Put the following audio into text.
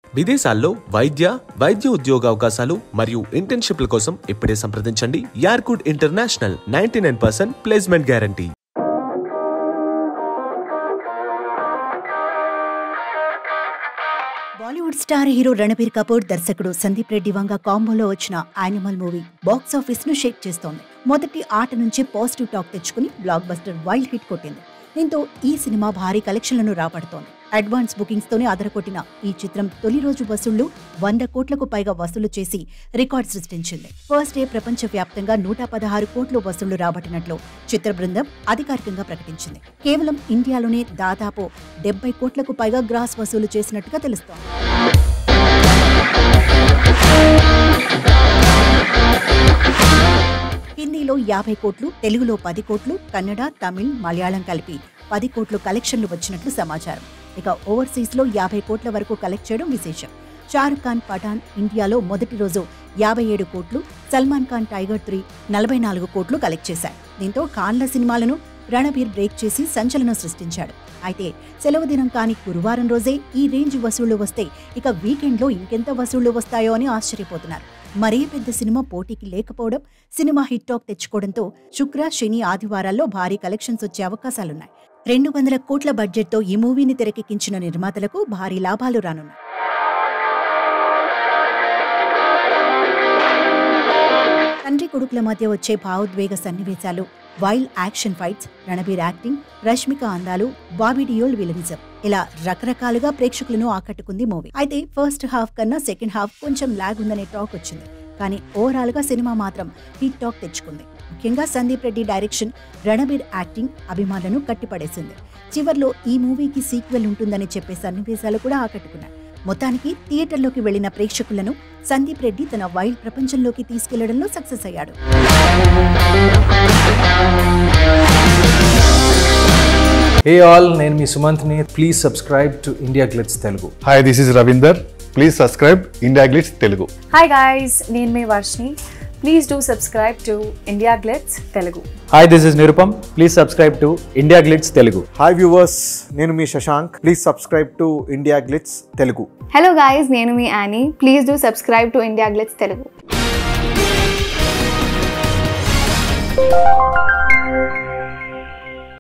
విదేశాల్లో వైద్య వైద్య ఉద్యోగ అవకాశాలు మరియు ఇంటర్న్షిప్ల కోసం ఇప్పుడే సంప్రదించండి యార్కుడ్ international ninety nine percent placement guarantee Bollywood star hero Ranbir Kapoor దర్శకుడు సందీప్ రెడ్డి వంగ కాంబోలో వచ్చిన యానిమల్ మూవీ బాక్స్ ఆఫీస్ ను షేక్ చేస్తోంది మొదటి ఆట నుంచి పాజిటివ్ టాక్ తెచ్చుకుని బ్లాక్ బస్టర్ వైల్డ్ హిట్ కొట్టింది దీంతో ఈ సినిమా భారీ కలెక్షన్లను రాబడుతోంది అడ్వాన్స్ బుకింగ్స్ తోనే అదరకొట్టిన ఈ చిత్రం తొలి రోజు వసూళ్లు వంద కోట్లకు పైగా వసూలు చేసి రికార్డ్ సృష్టించింది ఫస్ట్ డే ప్రపంచ వ్యాప్తంగా నూట పదహారు కోట్ల వసూళ్లు రాబట్టినట్లు చిత్ర బృందం అధికారికంగా ప్రకటించింది కేవలం ఇండియాలోనే దాదాపు డెబ్బై కోట్లకు పైగా గ్రాస్ వసూలు చేసినట్టుగా తెలుస్తోంది హిందీలో యాభై కోట్లు తెలుగులో పది కోట్లు కన్నడ తమిళ్ మలయాళం కలిపి పది కోట్లు కలెక్షన్లు వచ్చినట్లు సమాచారం ఇక ఓవర్సీస్ లో యాభై కోట్ల వరకు కలెక్ట్ చేయడం విశేషం షారుఖ్ ఖాన్ పఠాన్ ఇండియాలో మొదటి రోజు యాభై ఏడు కోట్లు సల్మాన్ ఖాన్ టైగర్ త్రీ నలభై నాలుగు కోట్లు కలెక్ట్ చేశారు దీంతో ఖాన్ల సినిమాలను రణబీర్ బ్రేక్ చేసి సంచలనం సృష్టించాడు అయితే సెలవు దినం కాని గురువారం రోజే ఈ రేంజ్ వసూళ్లు వస్తే ఇక వీకెండ్లో ఇంకెంత వసూళ్లు వస్తాయో అని ఆశ్చర్యపోతున్నారు మరీ పెద్ద సినిమా పోటీకి లేకపోవడం సినిమా హిట్ టాక్ తెచ్చుకోవడంతో శుక్ర శని ఆదివారాల్లో భారీ కలెక్షన్స్ వచ్చే అవకాశాలున్నాయి రెండు వందల కోట్ల బడ్జెట్తో ఈ మూవీని తెరకెక్కించిన నిర్మాతలకు భారీ లాభాలు రానున్నాయి తండ్రి కొడుకుల మధ్య వచ్చే భావోద్వేగ సన్నివేశాలు wild action fights Ranbir acting Rashmika అందాలు బాబీ డియోల్ విలనిజం ఇలా రకరకాలుగా ప్రేక్షకులను ఆకట్టుకుంది మూవీ అయితే ఫస్ట్ హాఫ్ కన్నా సెకండ్ హాఫ్ కొంచెం లాగ్ ఉందనే టాక్ వచ్చింది కానీ ఓవరాల్ గా సినిమా మాత్రం హిట్ టాక్ తెచ్చుకుంది ముఖ్యంగా సందీప్ రెడ్డి డైరెక్షన్ రణబీర్ యాక్టింగ్ అభిమానులను కట్టిపడేసింది చివర్లో ఈ మూవీకి సీక్వెల్ ఉంటుందని చెప్పే సన్నివేశాలు కూడా ఆకట్టుకున్నాయి మొత్తానికి థియేటర్లోకి వెళ్లిన ప్రేక్షకులను సందీప్ రెడ్డి తన వైల్డ్ ప్రపంచంలోకి తీసుకెళ్లడంలో సక్సెస్ అయ్యాడు హే ఆల్ నేను మీ సుమంత్ని please subscribe to India Glitz Telugu hi this is Ravinder please subscribe India Glitz Telugu hi guys నేను మీ Varshini please do subscribe to India Glitz Telugu hi this is Nirupam please subscribe to India Glitz Telugu hi viewers నేను మీ Shashank please subscribe to India Glitz Telugu hello guys నేను మీ Annie please do subscribe to India Glitz Telugu